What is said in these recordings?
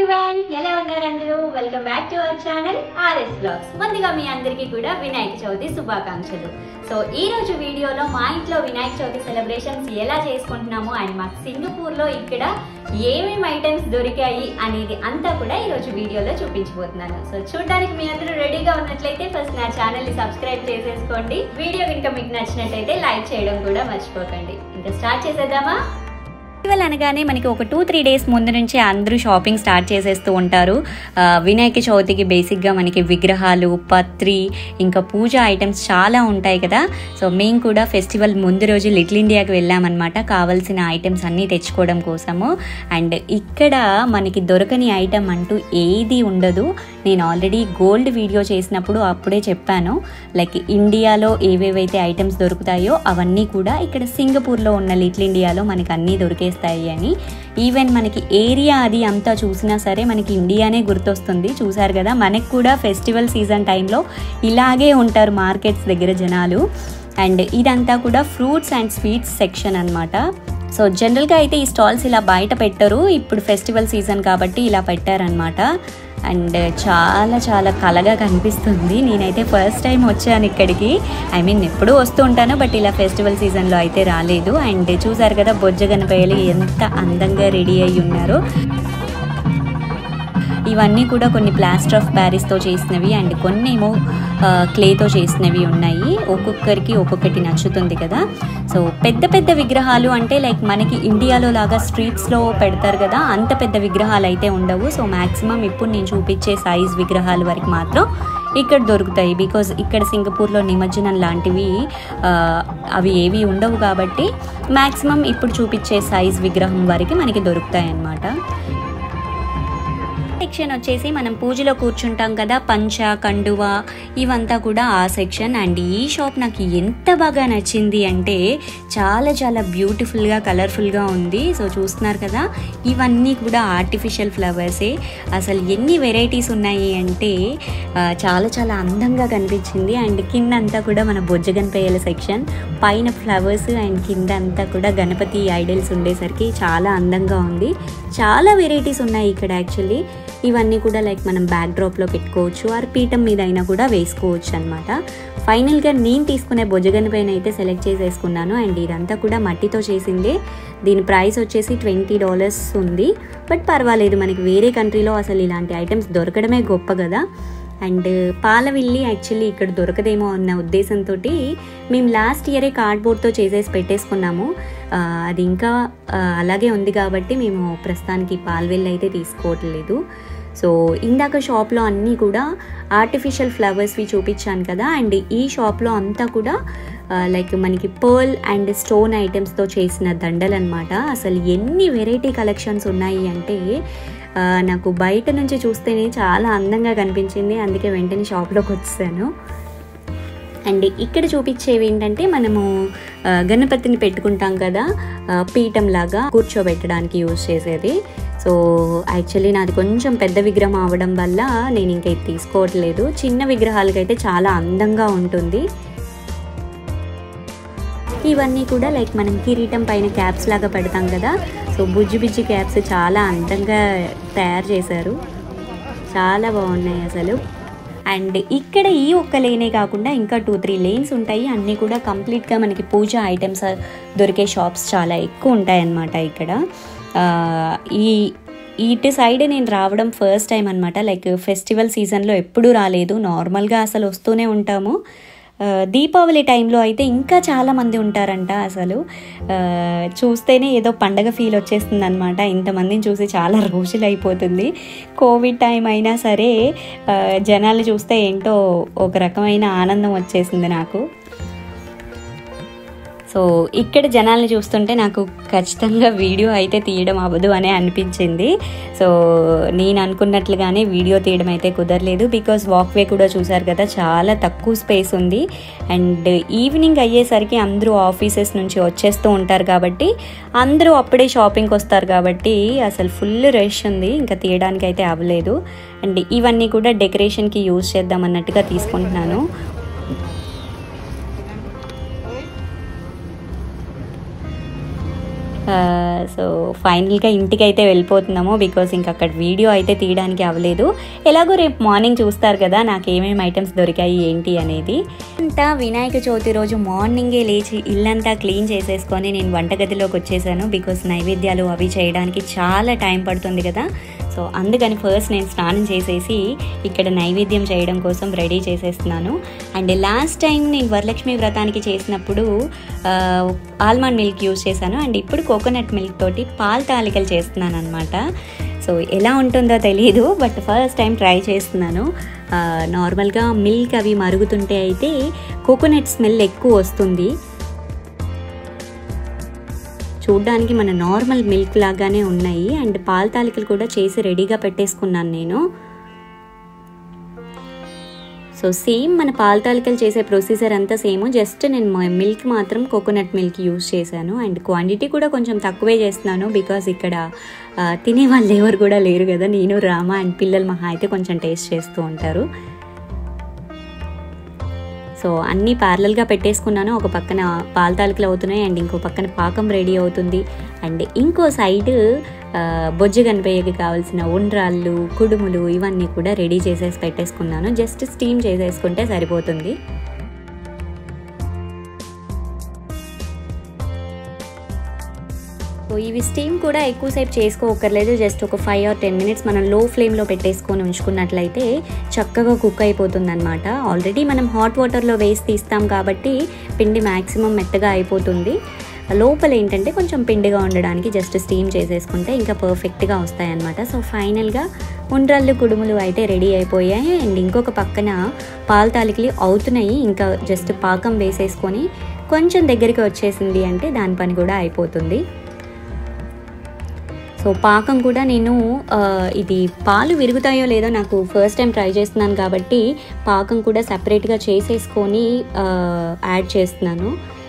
everyone ఎలా ఉన్నారు అందరూ welcome back to our channel RS blogs ముందుగా మీ అందరికీ కూడా వినాయక చవితి శుభాకాంక్షలు సో ఈ రోజు వీడియోలో మా ఇంట్లో వినాయక చవితి సెలబ్రేషన్స్ ఎలా చేసుకుంటున్నాము అండ్ మాకు సింగపూర్ లో ఇక్కడ ఏమేమి ఐటమ్స్ దొరికాయి అనేది అంతా కూడా ఈ రోజు వీడియోలో చూపించబోతున్నాను సో చూడడానికి మీ అందరూ రెడీగా ఉన్నట్లయితే ఫస్ట్ నా ఛానల్ ని సబ్స్క్రైబ్ చేసేసుకోండి వీడియో కనుక మీకు నచ్చినట్లయితే లైక్ చేయడం కూడా మర్చిపోకండి ఇంకా స్టార్ట్ చేసేద్దామా ఫెస్టివల్ అనగానే మనకి ఒక టూ త్రీ డేస్ ముందు నుంచి అందరూ షాపింగ్ స్టార్ట్ చేసేస్తూ ఉంటారు ఆ, వినాయక చవితికి బేసిక్గా మనకి విగ్రహాలు పత్రి ఇంకా పూజ ఐటమ్స్ చాలా ఉంటాయి కదా సో మేము కూడా ఫెస్టివల్ ముందు రోజు లిటిల్ ఇండియాకి వెళ్ళామన్నమాట కావాల్సిన ఐటమ్స్ అన్నీ తెచ్చుకోవడం కోసము అండ్ ఇక్కడ మనకి దొరకని ఐటమ్ అంటూ ఏది ఉండదు నేను ఆల్రెడీ గోల్డ్ వీడియో చేసినప్పుడు అప్పుడే చెప్పాను లైక్ ఇండియాలో ఏవేవైతే ఐటమ్స్ దొరుకుతాయో అవన్నీ కూడా ఇక్కడ సింగపూర్లో ఉన్న లిటిల్ ఇండియాలో మనకి అన్నీ దొరికేస్తాయి అని ఈవెన్ మనకి ఏరియా అది అంతా చూసినా సరే మనకి ఇండియానే గుర్తొస్తుంది చూసారు కదా మనకి కూడా ఫెస్టివల్ సీజన్ టైంలో ఇలాగే ఉంటారు మార్కెట్స్ దగ్గర జనాలు అండ్ ఇదంతా కూడా ఫ్రూట్స్ అండ్ స్వీట్స్ సెక్షన్ అన్నమాట సో జనరల్గా అయితే ఈ స్టాల్స్ ఇలా బయట పెట్టరు ఇప్పుడు ఫెస్టివల్ సీజన్ కాబట్టి ఇలా పెట్టారనమాట అండ్ చాలా చాలా కలగా కనిపిస్తుంది నేనైతే ఫస్ట్ టైం వచ్చాను ఇక్కడికి ఐ మీన్ ఎప్పుడూ వస్తూ ఉంటాను బట్ ఇలా ఫెస్టివల్ సీజన్లో అయితే రాలేదు అండ్ చూసారు కదా బొజ్జ గణపయ్యలు ఎంత అందంగా రెడీ అయి ఉన్నారు ఇవన్నీ కూడా కొన్ని ప్లాస్టర్ ఆఫ్ ప్యారిస్తో చేసినవి అండ్ కొన్ని ఏమో క్లేతో చేసినవి ఉన్నాయి ఒక్కొక్కరికి ఒక్కొక్కటి నచ్చుతుంది కదా సో పెద్ద పెద్ద విగ్రహాలు అంటే లైక్ మనకి ఇండియాలో లాగా స్ట్రీట్స్లో పెడతారు కదా అంత పెద్ద విగ్రహాలు అయితే ఉండవు సో మ్యాక్సిమం ఇప్పుడు నేను చూపించే సైజ్ విగ్రహాల వరకు మాత్రం ఇక్కడ దొరుకుతాయి బికాజ్ ఇక్కడ సింగపూర్లో నిమజ్జనం లాంటివి ఆ, అవి ఏవి ఉండవు కాబట్టి మ్యాక్సిమం ఇప్పుడు చూపించే సైజ్ విగ్రహం వరకు మనకి దొరుకుతాయి అన్నమాట సెక్షన్ వచ్చేసి మనం పూజలో కూర్చుంటాం కదా పంచ కండువ ఇవంతా కూడా ఆ సెక్షన్ అండ్ ఈ షాప్ నాకు ఎంత బాగా నచ్చింది అంటే చాలా చాలా బ్యూటిఫుల్గా కలర్ఫుల్గా ఉంది సో చూస్తున్నారు కదా ఇవన్నీ కూడా ఆర్టిఫిషియల్ ఫ్లవర్సే అసలు ఎన్ని వెరైటీస్ ఉన్నాయి అంటే ఆ, చాలా చాలా అందంగా కనిపించింది అండ్ కింద అంతా కూడా మన బొజ్జ గణపయ్యల సెక్షన్ పైన ఫ్లవర్స్ అండ్ కింద అంతా కూడా గణపతి ఐడల్స్ ఉండేసరికి చాలా అందంగా ఉంది చాలా వెరైటీస్ ఉన్నాయి ఇక్కడ యాక్చువల్లీ ఇవన్నీ కూడా లైక్ మనం బ్యాక్ డ్రాప్లో పెట్టుకోవచ్చు ఆర్ పీఠం మీద అయినా కూడా వేసుకోవచ్చు అనమాట ఫైనల్గా నేను తీసుకునే భుజగన్ పైన అయితే సెలెక్ట్ చేసేసుకున్నాను అండ్ ఇదంతా కూడా మట్టితో చేసిందే దీని ప్రైస్ వచ్చేసి ట్వంటీ డాలర్స్ ఉంది బట్ పర్వాలేదు మనకి వేరే కంట్రీలో అసలు ఇలాంటి ఐటమ్స్ దొరకడమే గొప్ప కదా అండ్ పాలవిల్లి యాక్చువల్లీ ఇక్కడ దొరకదేమో అన్న ఉద్దేశంతో మేము లాస్ట్ ఇయరే కార్డ్బోర్డ్తో చేసేసి పెట్టేసుకున్నాము ఆ, అది ఇంకా ఆ, అలాగే ఉంది కాబట్టి మేము ప్రస్తుతానికి పాలవెల్లి అయితే తీసుకోవట్లేదు సో ఇందాక షాప్లో అన్నీ కూడా ఆర్టిఫిషియల్ ఫ్లవర్స్వి చూపించాను కదా అండ్ ఈ షాప్లో అంతా కూడా లైక్ మనకి పర్ల్ అండ్ స్టోన్ ఐటమ్స్తో చేసిన దండలు అనమాట అసలు ఎన్ని వెరైటీ కలెక్షన్స్ ఉన్నాయి అంటే ఆ, నాకు బయట నుంచి చూస్తేనే చాలా అందంగా కనిపించింది అందుకే వెంటనే షాప్లోకి వచ్చేసాను అండ్ ఇక్కడ చూపించేవి ఏంటంటే మనము ఆ, గణపతిని పెట్టుకుంటాం కదా ఆ, పీఠం లాగా కూర్చోబెట్టడానికి యూజ్ చేసేది సో యాక్చువల్లీ నాది కొంచెం పెద్ద విగ్రహం అవడం వల్ల నేను ఇంకా ఇది తీసుకోవట్లేదు చిన్న విగ్రహాలకైతే చాలా అందంగా ఉంటుంది ఇవన్నీ కూడా లైక్ మనం కిరీటం పైన క్యాప్స్ లాగా పెడతాం కదా సో బుజ్జి బుజ్జి క్యాప్స్ చాలా అందంగా తయారు చేశారు చాలా బాగున్నాయి అసలు అండ్ ఇక్కడ ఈ ఒక్క లేనే కాకుండా ఇంకా టూ త్రీ లేన్స్ ఉంటాయి అన్నీ కూడా కంప్లీట్గా మనకి పూజ ఐటమ్స్ దొరికే షాప్స్ చాలా ఎక్కువ ఉంటాయి అన్నమాట ఇక్కడ ఆ, ఈ ఇటు సైడ్ నేను రావడం ఫస్ట్ టైం అనమాట లైక్ ఫెస్టివల్ సీజన్లో ఎప్పుడూ రాలేదు నార్మల్గా అసలు వస్తూనే ఉంటాము ఆ, దీపావళి టైంలో అయితే ఇంకా చాలా మంది ఉంటారంట అసలు ఆ, చూస్తేనే ఏదో పండగ ఫీల్ వచ్చేస్తుంది అనమాట ఇంతమందిని చూసి చాలా రోజులు అయిపోతుంది కోవిడ్ టైం అయినా సరే ఆ, జనాలు చూస్తే ఏంటో ఒక రకమైన ఆనందం వచ్చేసింది నాకు సో ఇక్కడ జనాల్ని చూస్తుంటే నాకు ఖచ్చితంగా వీడియో అయితే తీయడం అవ్వదు అనే అనిపించింది సో నేను అనుకున్నట్లుగానే వీడియో తీయడం అయితే కుదరలేదు బికాస్ వాక్వే కూడా చూసారు కదా చాలా తక్కువ స్పేస్ ఉంది అండ్ ఈవినింగ్ అయ్యేసరికి అందరూ ఆఫీసెస్ నుంచి వచ్చేస్తూ ఉంటారు కాబట్టి అందరూ అప్పుడే షాపింగ్కి వస్తారు కాబట్టి అసలు ఫుల్ రష్ ఉంది ఇంకా తీయడానికి అయితే అవ్వలేదు అండ్ ఇవన్నీ కూడా డెకరేషన్కి యూజ్ చేద్దాం అన్నట్టుగా తీసుకుంటున్నాను సో ఫైనల్గా ఇంటికి అయితే వెళ్ళిపోతున్నాము బికాస్ ఇంక అక్కడ వీడియో అయితే తీయడానికి అవ్వలేదు ఎలాగో రేపు మార్నింగ్ చూస్తారు కదా నాకు ఏమేమి ఐటమ్స్ దొరికాయి ఏంటి అనేది అంతా వినాయక చవితి రోజు మార్నింగే లేచి ఇల్లంతా క్లీన్ చేసేసుకొని నేను వంటగదిలోకి వచ్చేసాను బికాస్ నైవేద్యాలు అవి చేయడానికి చాలా టైం పడుతుంది కదా సో అందుకని ఫస్ట్ నేను స్నానం చేసేసి ఇక్కడ నైవేద్యం చేయడం కోసం రెడీ చేసేస్తున్నాను అండ్ లాస్ట్ టైం నేను వరలక్ష్మి వ్రతానికి చేసినప్పుడు ఆల్మండ్ మిల్క్ యూస్ చేశాను అండ్ ఇప్పుడు కోకోనట్ మిల్క్ తోటి పాల్ తాలికలు చేస్తున్నాను అనమాట సో ఎలా ఉంటుందో తెలియదు బట్ ఫస్ట్ టైం ట్రై చేస్తున్నాను నార్మల్గా మిల్క్ అవి మరుగుతుంటే అయితే కోకోనట్ స్మెల్ ఎక్కువ వస్తుంది చూడ్డానికి మన నార్మల్ మిల్క్ లాగానే ఉన్నాయి అండ్ పాల తాలికలు కూడా చేసి రెడీగా పెట్టేసుకున్నాను నేను సో సేమ్ మన పాల తాలికలు చేసే ప్రొసీజర్ అంతా సేమ్ జస్ట్ నేను మిల్క్ మాత్రం కోకోనట్ మిల్క్ యూస్ చేశాను అండ్ క్వాంటిటీ కూడా కొంచెం తక్కువే చేస్తున్నాను బికాజ్ ఇక్కడ తినే వాళ్ళు ఎవరు కూడా లేరు కదా నేను రామ అండ్ పిల్లలు మహా అయితే కొంచెం టేస్ట్ చేస్తూ ఉంటారు సో అన్నీ ప్యారలల్గా పెట్టేసుకున్నాను ఒక పక్కన పాల తాలికలు అవుతున్నాయి అండ్ ఇంకో పక్కన పాకం రెడీ అవుతుంది అండ్ ఇంకో సైడ్ బొజ్జు గణపయ్యకి కావాల్సిన ఉండ్రాళ్ళు కుడుములు ఇవన్నీ కూడా రెడీ చేసేసి పెట్టేసుకున్నాను జస్ట్ స్టీమ్ చేసేసుకుంటే సరిపోతుంది సో ఇవి స్టీమ్ కూడా ఎక్కువసేపు చేసుకోకర్లేదు జస్ట్ ఒక ఫైవ్ ఆర్ టెన్ మినిట్స్ మనం లో ఫ్లేమ్లో పెట్టేసుకొని ఉంచుకున్నట్లయితే చక్కగా కుక్ అయిపోతుంది అనమాట ఆల్రెడీ మనం హాట్ వాటర్లో వేసి తీస్తాం కాబట్టి పిండి మ్యాక్సిమం మెత్తగా అయిపోతుంది లోపల ఏంటంటే కొంచెం పిండిగా ఉండడానికి జస్ట్ స్టీమ్ చేసేసుకుంటే ఇంకా పర్ఫెక్ట్గా వస్తాయన్నమాట సో ఫైనల్గా ఉండ్రళ్ళు కుడుములు అయితే రెడీ అయిపోయాయి అండ్ ఇంకొక పక్కన పాల తాలికలు అవుతున్నాయి ఇంకా జస్ట్ పాకం వేసేసుకొని కొంచెం దగ్గరికి వచ్చేసింది అంటే దాని పని కూడా అయిపోతుంది సో పాకం కూడా నేను ఇది పాలు విరుగుతాయో లేదో నాకు ఫస్ట్ టైం ట్రై చేస్తున్నాను కాబట్టి పాకం కూడా సపరేట్గా చేసేసుకొని యాడ్ చేస్తున్నాను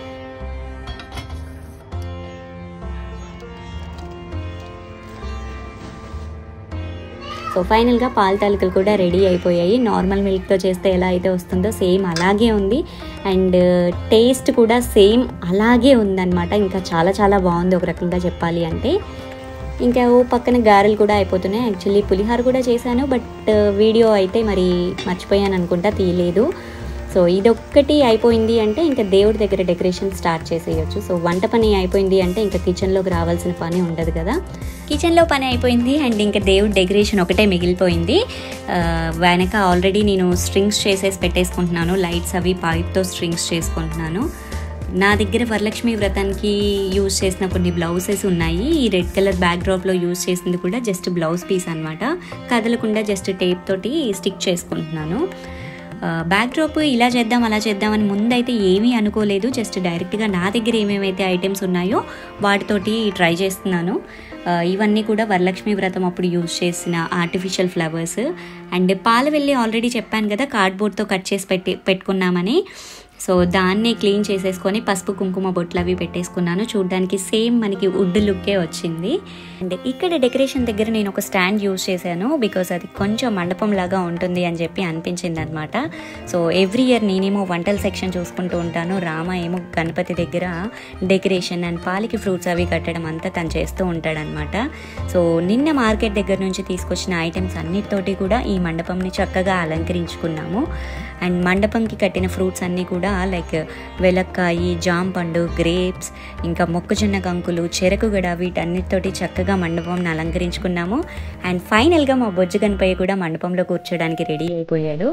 సో ఫైనల్గా పాల తాలికలు కూడా రెడీ అయిపోయాయి నార్మల్ మిల్క్తో చేస్తే ఎలా అయితే వస్తుందో సేమ్ అలాగే ఉంది అండ్ టేస్ట్ కూడా సేమ్ అలాగే ఉందన్నమాట ఇంకా చాలా చాలా బాగుంది ఒక రకంగా చెప్పాలి అంటే ఇంకా ఓ పక్కన గారెలు కూడా అయిపోతున్నాయి యాక్చువల్లీ పులిహార కూడా చేశాను బట్ వీడియో అయితే మరి మర్చిపోయాను అనుకుంటా తీయలేదు సో ఇదొక్కటి అయిపోయింది అంటే ఇంకా దేవుడి దగ్గర డెకరేషన్ స్టార్ట్ చేసేయచ్చు సో వంట పని అయిపోయింది అంటే ఇంకా కిచెన్లోకి రావాల్సిన పని ఉండదు కదా కిచెన్లో పని అయిపోయింది అండ్ ఇంకా దేవుడి డెకరేషన్ ఒకటే మిగిలిపోయింది వెనక ఆల్రెడీ నేను స్ట్రింగ్స్ చేసేసి పెట్టేసుకుంటున్నాను లైట్స్ అవి పైప్తో స్ట్రింగ్స్ చేసుకుంటున్నాను నా దగ్గర వరలక్ష్మి వ్రతానికి యూజ్ చేసిన కొన్ని బ్లౌజెస్ ఉన్నాయి ఈ రెడ్ కలర్ బ్యాక్ డ్రాప్లో యూజ్ చేసింది కూడా జస్ట్ బ్లౌజ్ పీస్ అనమాట కదలకుండా జస్ట్ టేప్ తోటి స్టిక్ చేసుకుంటున్నాను బ్యాక్ డ్రాప్ ఇలా చేద్దాం అలా చేద్దామని ముందైతే ఏమీ అనుకోలేదు జస్ట్ డైరెక్ట్గా నా దగ్గర ఏమేమైతే ఐటమ్స్ ఉన్నాయో వాటితోటి ట్రై చేస్తున్నాను ఇవన్నీ కూడా వరలక్ష్మి వ్రతం అప్పుడు యూజ్ చేసిన ఆర్టిఫిషియల్ ఫ్లవర్స్ అండ్ పాల వెళ్ళి ఆల్రెడీ చెప్పాను కదా కార్డ్బోర్డ్తో కట్ చేసి పెట్టి పెట్టుకున్నామని సో దాన్ని క్లీన్ చేసేసుకొని పసుపు కుంకుమ బొట్లు అవి పెట్టేసుకున్నాను చూడడానికి సేమ్ మనకి వుడ్ లుక్కే వచ్చింది అండ్ ఇక్కడ డెకరేషన్ దగ్గర నేను ఒక స్టాండ్ యూజ్ చేశాను బికాస్ అది కొంచెం మండపం లాగా ఉంటుంది అని చెప్పి అనిపించింది అనమాట సో ఎవ్రీ ఇయర్ నేనేమో వంటల సెక్షన్ చూసుకుంటూ ఉంటాను రామ ఏమో గణపతి దగ్గర డెకరేషన్ అండ్ పాలికి ఫ్రూట్స్ అవి కట్టడం అంతా తను చేస్తూ ఉంటాడనమాట సో నిన్న మార్కెట్ దగ్గర నుంచి తీసుకొచ్చిన ఐటమ్స్ అన్నిటితోటి కూడా ఈ మండపంని చక్కగా అలంకరించుకున్నాము అండ్ మండపంకి కట్టిన ఫ్రూట్స్ అన్నీ కూడా లైక్ వెలక్కాయి జామ పండు గ్రేప్స్ ఇంకా మొక్కజొన్న కంకులు చెరకుగడ వీటన్నిటితోటి చక్కగా మండపంని అలంకరించుకున్నాము అండ్ ఫైనల్గా మా బొజ్జు గణపయ్య కూడా మండపంలో కూర్చోడానికి రెడీ అయిపోయాడు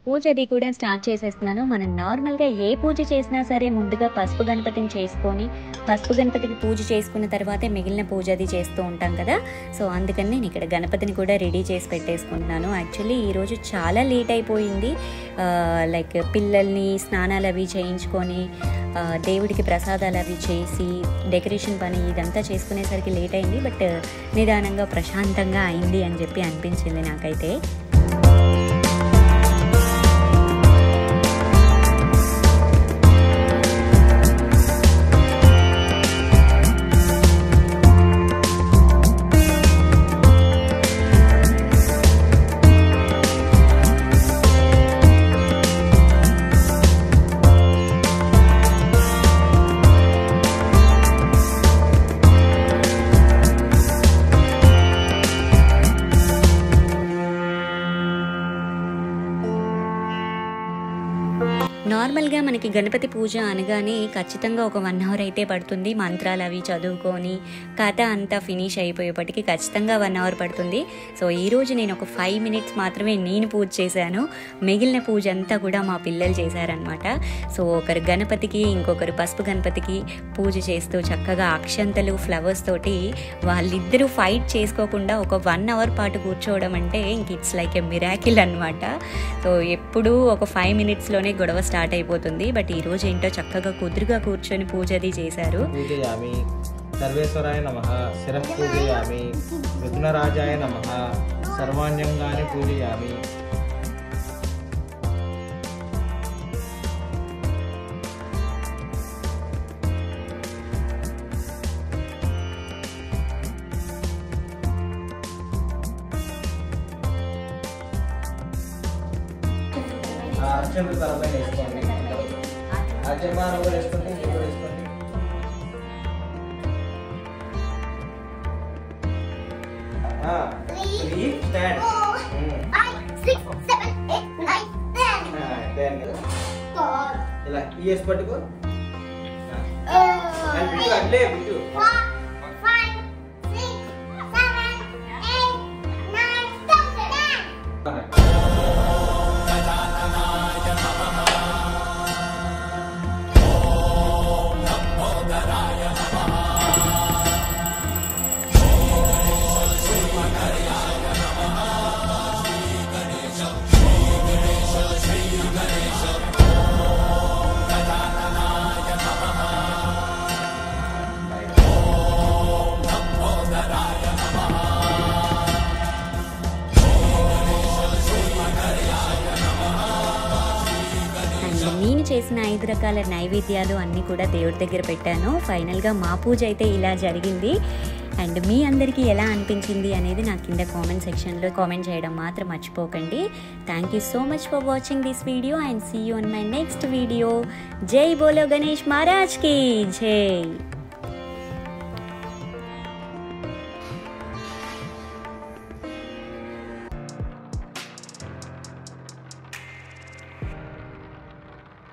పూజ అది కూడా స్టార్ట్ చేసేస్తున్నాను మనం నార్మల్గా ఏ పూజ చేసినా సరే ముందుగా పసుపు గణపతిని చేసుకొని పసుపు గణపతికి పూజ చేసుకున్న తర్వాతే మిగిలిన పూజ అది చేస్తూ ఉంటాం కదా సో అందుకని నేను ఇక్కడ గణపతిని కూడా రెడీ చేసి పెట్టేసుకుంటున్నాను యాక్చువల్లీ ఈరోజు చాలా లేట్ అయిపోయింది లైక్ పిల్లల్ని స్నానాలు అవి చేయించుకొని ఆ, దేవుడికి ప్రసాదాలు అవి చేసి డెకరేషన్ పని ఇదంతా చేసుకునేసరికి లేట్ అయింది బట్ నిదానంగా ప్రశాంతంగా అయింది అని చెప్పి అనిపించింది నాకైతే నార్మల్గా మనకి గణపతి పూజ అనగానే ఖచ్చితంగా ఒక వన్ అవర్ అయితే పడుతుంది మంత్రాలు అవి చదువుకొని కథ అంతా ఫినిష్ అయిపోయేపటికి ఖచ్చితంగా వన్ అవర్ పడుతుంది సో ఈరోజు నేను ఒక ఫైవ్ మినిట్స్ మాత్రమే నేను పూజ చేశాను మిగిలిన పూజ అంతా కూడా మా పిల్లలు చేశారనమాట సో ఒకరు గణపతికి ఇంకొకరు పసుపు గణపతికి పూజ చేస్తూ చక్కగా అక్షంతలు ఫ్లవర్స్ తోటి వాళ్ళిద్దరూ ఫైట్ చేసుకోకుండా ఒక వన్ అవర్ పాటు కూర్చోవడం అంటే ఇంక ఇట్స్ లైక్ ఎ మిరాకిల్ అనమాట సో ఎప్పుడూ ఒక ఫైవ్ మినిట్స్లోనే గొడవ స్టార్ట్ అయిపోతుంది బట్ ఈరోజు ఏంటో చక్కగా కుదురుగా కూర్చొని పూజ అది చేశారు పూజయామి సర్వేశ్వరాయ నమ శిరః పూజయామి విఘ్నరాజాయ నమ సర్వాణ్యంగాని పూజయామి ఆ అర్చకుడు తలపైన వేసుకోండి అర్చమానం కూడా వేసుకోండి మీరు కూడా వేసుకోండి త్రీ స్టాండ్ ఇలా ఈ వేసి పట్టుకో అది బిట్టు అట్లే బిట్టు అండ్ నేను చేసిన ఐదు రకాల నైవేద్యాలు అన్నీ కూడా దేవుడి దగ్గర పెట్టాను ఫైనల్గా మా పూజ అయితే ఇలా జరిగింది అండ్ మీ అందరికీ ఎలా అనిపించింది అనేది నా కింద కామెంట్ సెక్షన్లో కామెంట్ చేయడం మాత్రం మర్చిపోకండి thank you so much for watching this video and see you on my next video జై బోలో గణేష్ మహారాజ్కి జై